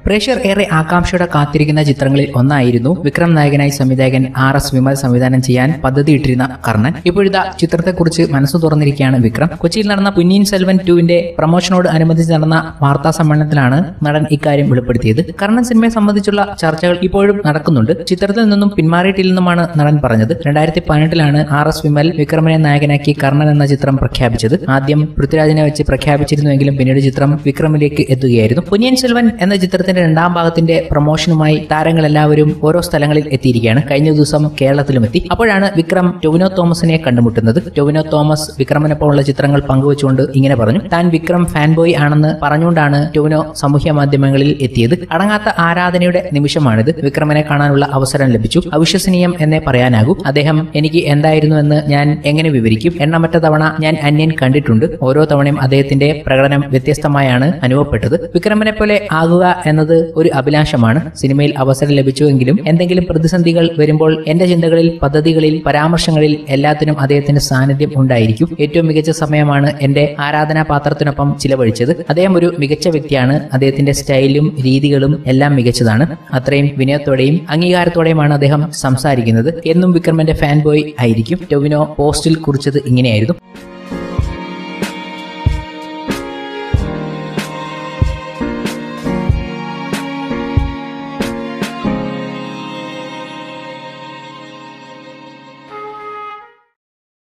പ്രേക്ഷകർ ഏറെ ആകാംക്ഷയോടെ കാത്തിരിക്കുന്ന ചിത്രങ്ങളിൽ ഒന്നായിരുന്നു വിക്രം നായകനായി സംവിധായകൻ ആർ എസ് വിമൽ സംവിധാനം ചെയ്യാൻ പദ്ധതിയിട്ടിരുന്ന കർണൻ ഇപ്പോഴിതാ ചിത്രത്തെക്കുറിച്ച് മനസ്സ് തുറന്നിരിക്കുകയാണ് വിക്രം കൊച്ചിയിൽ നടന്ന പുന്നീൻ സെൽവൻ ടുവിന്റെ പ്രൊമോഷനോട് അനുബന്ധിച്ച് നടന്ന വാർത്താ സമ്മേളനത്തിലാണ് നടൻ ഇക്കാര്യം വെളിപ്പെടുത്തിയത് കർണൻ സിനിമയെ സംബന്ധിച്ചുള്ള ചർച്ചകൾ ഇപ്പോഴും നടക്കുന്നുണ്ട് ചിത്രത്തിൽ നിന്നും പിന്മാറിയിട്ടില്ലെന്നുമാണ് നടൻ പറഞ്ഞത് രണ്ടായിരത്തി പതിനെട്ടിലാണ് ആർ എസ് വിമൽ വിക്രമനെ നായകനാക്കി കർണൻ എന്ന ചിത്രം പ്രഖ്യാപിച്ചത് ആദ്യം പൃഥ്വിരാജിനെ വെച്ച് പ്രഖ്യാപിച്ചിരുന്നുവെങ്കിലും പിന്നീട് ചിത്രം വിക്രമിലേക്ക് എത്തുകയായിരുന്നു പൊന്നിയൻ സെൽവൻ എന്ന ചിത്രത്തിന്റെ രണ്ടാം ഭാഗത്തിന്റെ പ്രൊമോഷനുമായി താരങ്ങൾ എല്ലാവരും ഓരോ സ്ഥലങ്ങളിൽ എത്തിയിരിക്കുകയാണ് കഴിഞ്ഞ ദിവസം കേരളത്തിലും എത്തി അപ്പോഴാണ് വിക്രം ടൊവിനോ തോമസിനെ കണ്ടുമുട്ടുന്നത് ടൊവിനോ തോമസ് വിക്രമിനൊപ്പമുള്ള ചിത്രങ്ങൾ പങ്കുവച്ചുകൊണ്ട് ഇങ്ങനെ പറഞ്ഞു താൻ വിക്രം ഫാൻ ബോയ് ആണെന്ന് പറഞ്ഞുകൊണ്ടാണ് ടൊവിനോ സാമൂഹ്യ മാധ്യമങ്ങളിൽ എത്തിയത് അടങ്ങാത്ത ആരാധനയുടെ നിമിഷമാണിത് വിക്രമനെ കാണാനുള്ള അവസരം ലഭിച്ചു അവിശ്വസനീയം എന്നേ പറയാനാകൂ അദ്ദേഹം എനിക്ക് എന്തായിരുന്നുവെന്ന് ഞാൻ എങ്ങനെ വിവരിക്കും എണ്ണമറ്റ തവണ ഞാൻ അന്യൻ കണ്ടിട്ടുണ്ട് ഓരോ തവണയും അദ്ദേഹത്തിന്റെ പ്രകടനം വ്യത്യസ്തമായാണ് അനുഭവപ്പെട്ടത് വിക്രമനെ പോലെ ആകുക എന്നത് ഒരു അഭിലാഷമാണ് സിനിമയിൽ അവസരം ലഭിച്ചുവെങ്കിലും എന്തെങ്കിലും പ്രതിസന്ധികൾ വരുമ്പോൾ എന്റെ ചിന്തകളിൽ പദ്ധതികളിൽ പരാമർശങ്ങളിൽ എല്ലാത്തിനും അദ്ദേഹത്തിന്റെ സാന്നിധ്യം ഉണ്ടായിരിക്കും ഏറ്റവും മികച്ച സമയമാണ് എന്റെ ആരാധനാ പാത്രത്തിനൊപ്പം ചിലവഴിച്ചത് അദ്ദേഹം ഒരു മികച്ച വ്യക്തിയാണ് അദ്ദേഹത്തിന്റെ സ്റ്റൈലും രീതികളും എല്ലാം മികച്ചതാണ് അത്രയും വിനയത്തോടെയും അംഗീകാരത്തോടെയുമാണ് അദ്ദേഹം സംസാരിക്കുന്നത് എന്നും വിക്രമന്റെ ഫാൻ ബോയ് ആയിരിക്കും ടൊവിനോ പോസ്റ്റിൽ കുറിച്ചത് ഇങ്ങനെയായിരുന്നു